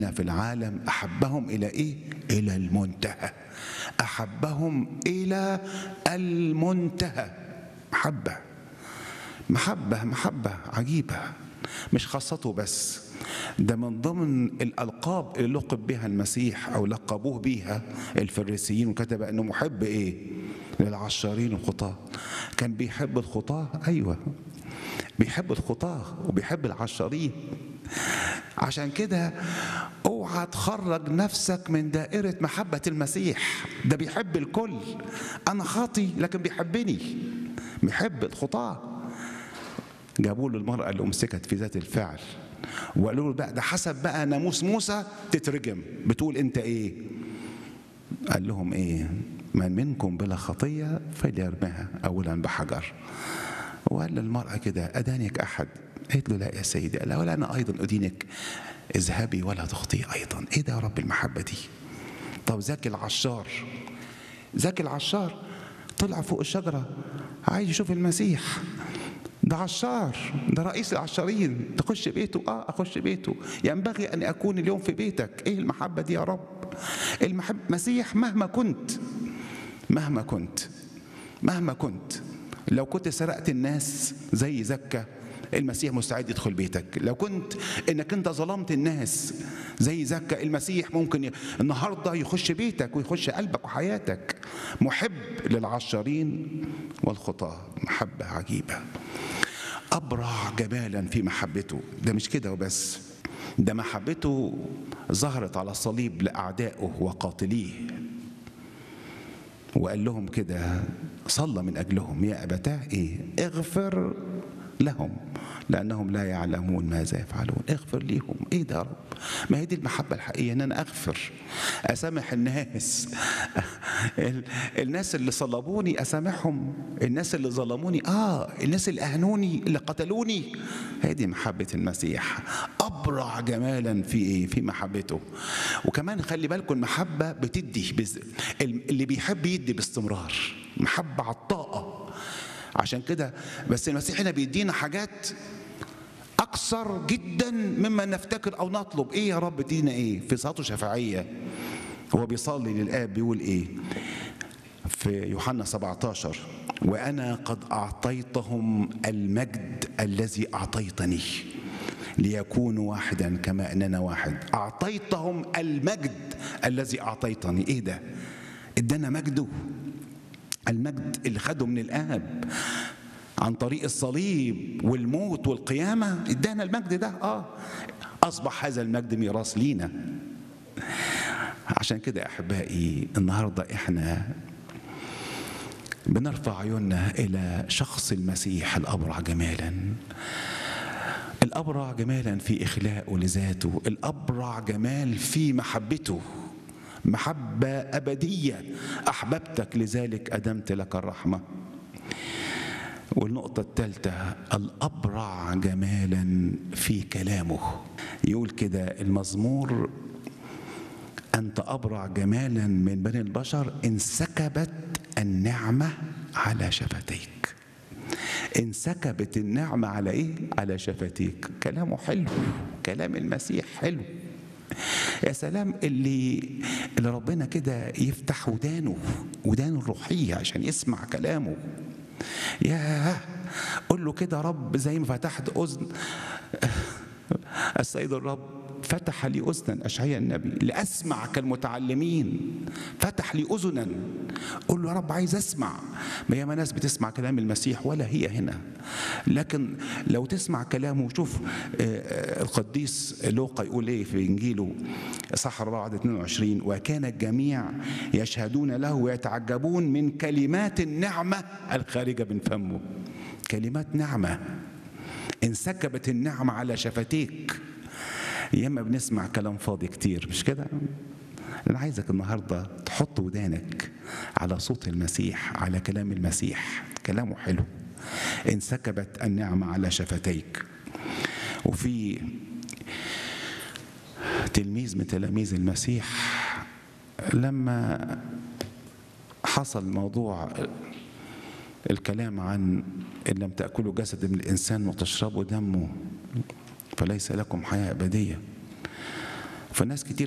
في العالم احبهم الى ايه الى المنتهى احبهم الى المنتهى محبه محبه محبه عجيبه مش خاصته بس ده من ضمن الالقاب اللي لقب بها المسيح او لقبوه بيها الفريسيين وكتب انه محب ايه للعشارين الخطاه كان بيحب الخطاه ايوه بيحب الخطاه وبيحب العشارين عشان كده اوعى تخرج نفسك من دائرة محبة المسيح ده بيحب الكل أنا خاطي لكن بيحبني بيحب الخطاة جابوا له المرأة اللي أمسكت في ذات الفعل وقالوا له بقى ده حسب بقى ناموس موسى تترجم بتقول أنت إيه قال لهم إيه من منكم بلا خطية فليرمها أولا بحجر وقال للمرأة كده أدانك أحد قالت له لا يا سيدي قال ولا أنا أيضا أدينك اذهبي ولا تخطئي أيضا إيه ده يا رب المحبة دي طب زكي العشار زكي العشار طلع فوق الشجرة عايز يشوف المسيح ده عشار ده رئيس العشارين تخش بيته اه اخش بيته ينبغي ان اكون اليوم في بيتك ايه المحبه دي يا رب المحب مسيح مهما كنت مهما كنت مهما كنت لو كنت سرقت الناس زي زكا المسيح مستعد يدخل بيتك لو كنت انك انت ظلمت الناس زي زكا المسيح ممكن ي... النهارده يخش بيتك ويخش قلبك وحياتك محب للعشارين والخطاه محبه عجيبه ابرع جمالا في محبته ده مش كده وبس ده محبته ظهرت على الصليب لاعدائه وقاتليه وقال لهم كده صلى من اجلهم يا ابتاه ايه اغفر لهم لانهم لا يعلمون ماذا يفعلون اغفر ليهم ايه ده يا رب ما هي دي المحبه الحقيقيه ان انا اغفر اسامح الناس الناس اللي صلبوني اسامحهم الناس اللي ظلموني اه الناس اللي اهنوني اللي قتلوني هي دي محبه المسيح ابرع جمالا في ايه في محبته وكمان خلي بالكم المحبه بتدي بز... اللي بيحب يدي باستمرار محبه عطاءه عشان كده بس المسيح هنا بيدينا حاجات اكثر جدا مما نفتكر او نطلب ايه يا رب ادينا ايه في صلاته شفاعيه هو بيصلي للاب بيقول ايه في يوحنا 17 وانا قد اعطيتهم المجد الذي اعطيتني ليكونوا واحدا كما اننا واحد اعطيتهم المجد الذي اعطيتني ايه ده ادانا مجده المجد اللي خده من الاب عن طريق الصليب والموت والقيامه ادانا المجد ده اه اصبح هذا المجد ميراث لينا عشان كده احبائي النهارده احنا بنرفع عيوننا الى شخص المسيح الابرع جمالا الابرع جمالا في اخلاقه لذاته الابرع جمال في محبته محبة أبدية أحببتك لذلك أدمت لك الرحمة والنقطة الثالثة الأبرع جمالا في كلامه يقول كده المزمور أنت أبرع جمالا من بني البشر انسكبت النعمة على شفتيك انسكبت النعمة على إيه؟ على شفتيك كلامه حلو كلام المسيح حلو يا سلام اللي اللي ربنا كده يفتح ودانه ودانه الروحية عشان يسمع كلامه يا قول له كده رب زي ما فتحت أذن السيد الرب فتح لي أذنا أشعيا النبي لأسمع كالمتعلمين فتح لي أذنا قول له يا رب عايز أسمع ما ياما ناس بتسمع كلام المسيح ولا هي هنا لكن لو تسمع كلامه شوف القديس لوقا يقول ايه في انجيله صح 4 22 وكان الجميع يشهدون له ويتعجبون من كلمات النعمه الخارجه من فمه كلمات نعمه انسكبت النعمه على شفتيك ياما بنسمع كلام فاضي كتير مش كده انا عايزك النهارده تحط ودانك على صوت المسيح على كلام المسيح كلامه حلو انسكبت النعمه على شفتيك وفي تلميذ من تلاميذ المسيح لما حصل موضوع الكلام عن ان لم تاكلوا جسد من الانسان وتشربوا دمه فليس لكم حياه ابديه فناس كتير